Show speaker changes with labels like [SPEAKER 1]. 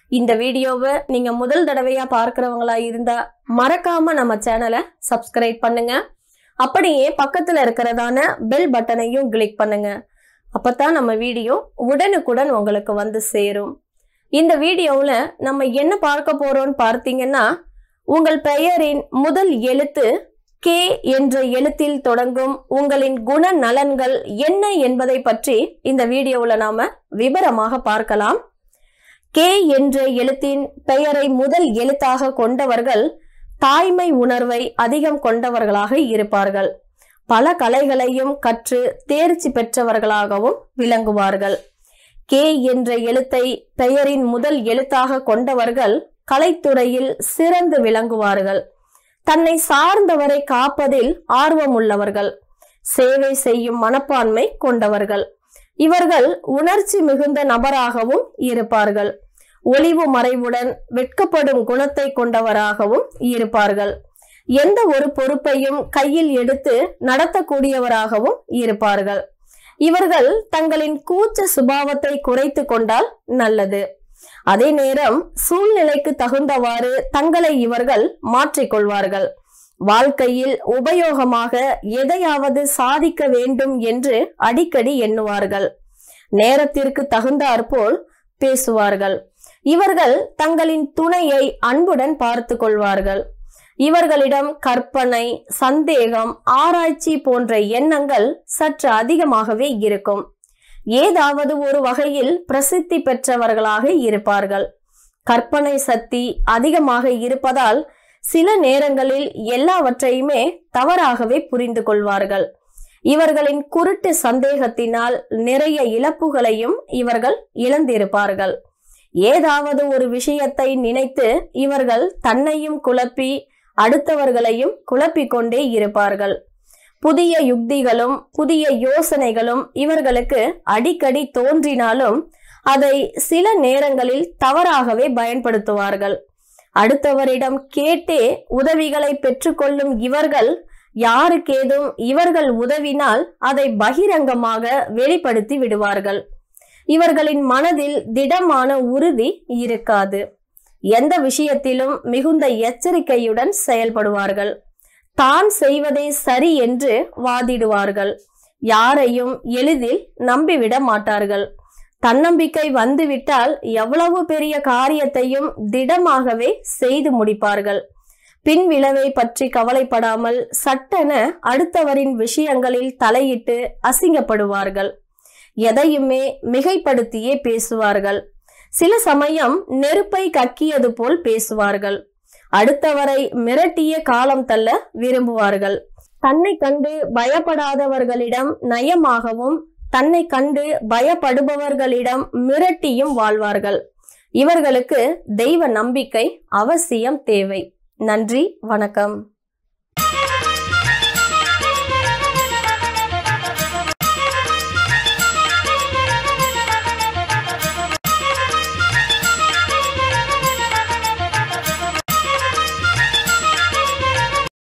[SPEAKER 1] இந்த வீடியோவை நீங்க முதல் தடவையா பார்க்கறவங்களா இருந்தா மறக்காம நம்ம சேனலை சப்ஸ்கிரைப் பண்ணுங்க அப்படியே பக்கத்துல இருக்கிறதான பெல் பட்டனையும் கிளிக் பண்ணுங்க அப்பதான் நம்ம வீடியோ உடனுக்குடன் உங்களுக்கு வந்து சேரும் இந்த வீடியோவில் நம்ம என்ன பார்க்க போறோம்னு பார்த்தீங்கன்னா உங்கள் பெயரின் முதல் எழுத்து கே என்ற எழுத்தில் தொடங்கும் உங்களின் குண நலன்கள் என்ன என்பதை பற்றி இந்த வீடியோவில் நாம விவரமாக பார்க்கலாம் கே என்ற எழுத்தின் பெயரை முதல் எழுத்தாக கொண்டவர்கள் தாய்மை உணர்வை அதிகம் கொண்டவர்களாக இருப்பார்கள் பல கலைகளையும் கற்று தேர்ச்சி பெற்றவர்களாகவும் விளங்குவார்கள் கே என்ற எழுத்தை பெயரின் முதல் எழுத்தாக கொண்டவர்கள் கலைத்துறையில் சிறந்து விளங்குவார்கள் தன்னை சார்ந்தவரை காப்பதில் ஆர்வம் உள்ளவர்கள் சேவை செய்யும் மனப்பான்மை கொண்டவர்கள் இவர்கள் உணர்ச்சி மிகுந்த நபராகவும் இருப்பார்கள் ஒளிவு மறைவுடன் வெட்கப்படும் குணத்தை கொண்டவராகவும் இருப்பார்கள் எந்த ஒரு பொறுப்பையும் கையில் எடுத்து நடத்தக்கூடியவராகவும் இருப்பார்கள் இவர்கள் தங்களின் கூச்ச சுபாவத்தை குறைத்து கொண்டால் நல்லது அதே நேரம் சூழ்நிலைக்கு தகுந்தவாறு தங்களை இவர்கள் மாற்றிக்கொள்வார்கள் வாழ்க்கையில் உபயோகமாக எதையாவது சாதிக்க வேண்டும் என்று அடிக்கடி எண்ணுவார்கள் நேரத்திற்கு தகுந்தாற்போல் பேசுவார்கள் இவர்கள் தங்களின் துணையை அன்புடன் பார்த்து கொள்வார்கள் இவர்களிடம் கற்பனை சந்தேகம் ஆராய்ச்சி போன்ற எண்ணங்கள் சற்று அதிகமாகவே இருக்கும் ஏதாவது ஒரு வகையில் பிரசித்தி பெற்றவர்களாக இருப்பார்கள் கற்பனை சக்தி அதிகமாக இருப்பதால் சில நேரங்களில் எல்லாவற்றையுமே தவறாகவே புரிந்து கொள்வார்கள் இவர்களின் குருட்டு சந்தேகத்தினால் நிறைய இழப்புகளையும் இவர்கள் இழந்திருப்பார்கள் ஏதாவது ஒரு விஷயத்தை நினைத்து இவர்கள் தன்னையும் குழப்பி அடுத்தவர்களையும் குழப்பிக் கொண்டே இருப்பார்கள் புதிய யுக்திகளும் புதிய யோசனைகளும் இவர்களுக்கு அடிக்கடி தோன்றினாலும் அதை சில நேரங்களில் தவறாகவே பயன்படுத்துவார்கள் அடுத்தவரிடம் கேட்டே உதவிகளை பெற்றுக்கொள்ளும் இவர்கள் யாருக்கேதும் இவர்கள் உதவினால் அதை பகிரங்கமாக வெளிப்படுத்தி விடுவார்கள் இவர்களின் மனதில் திடமான உறுதி இருக்காது எந்த விஷயத்திலும் மிகுந்த எச்சரிக்கையுடன் செயல்படுவார்கள் தான் செய்வதே சரி என்று வாதிடுவார்கள் யாரையும் எளிதில் நம்பிவிட மாட்டார்கள் தன்னம்பிக்கை வந்துவிட்டால் எவ்வளவு பெரிய காரியத்தையும் திடமாகவே செய்து முடிப்பார்கள் பின் விளைவை பற்றி கவலைப்படாமல் சட்டென அடுத்தவரின் விஷயங்களில் தலையிட்டு அசிங்கப்படுவார்கள் எதையுமே மிகைப்படுத்தியே பேசுவார்கள் சில சமயம் நெருப்பை கக்கியது போல் பேசுவார்கள் அடுத்தவரை மிரட்டிய காலம் தள்ள விரும்புவார்கள் தன்னை கண்டு பயப்படாதவர்களிடம் நயமாகவும் தன்னை கண்டு பயப்படுபவர்களிடம் மிரட்டியும் வாழ்வார்கள் இவர்களுக்கு தெய்வ நம்பிக்கை அவசியம் தேவை நன்றி வணக்கம்